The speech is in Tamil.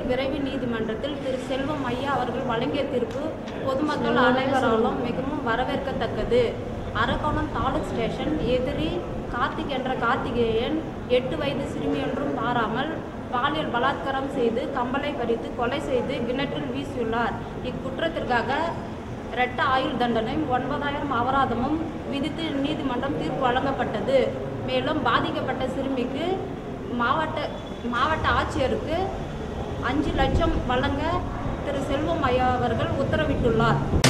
உயர் விரைவு நீதிமன்றத்தில் திரு செல்வம் ஐயா அவர்கள் வழங்கிய தீர்ப்பு பொதுமக்கள் அனைவராலும் மிகவும் வரவேற்கத்தக்கது அரக்கோணம் தாலுக் ஸ்டேஷன் எதிரி கார்த்திக் என்ற கார்த்திகேயன் எட்டு வயது சிறுமியொன்றும் பாராமல் பாலியல் பலாத்காரம் செய்து கம்பளை பறித்து கொலை செய்து கிணற்றில் வீசியுள்ளார் இக்குற்றத்திற்காக இரட்ட ஆயுள் தண்டனை ஒன்பதாயிரம் அபராதமும் விதித்து நீதிமன்றம் தீர்ப்பு வழங்கப்பட்டது மேலும் பாதிக்கப்பட்ட சிறுமிக்கு மாவட்ட மாவட்ட ஆட்சியருக்கு அஞ்சு லட்சம் வழங்க திரு செல்வம் ஐயா அவர்கள் உத்தரவிட்டுள்ளார்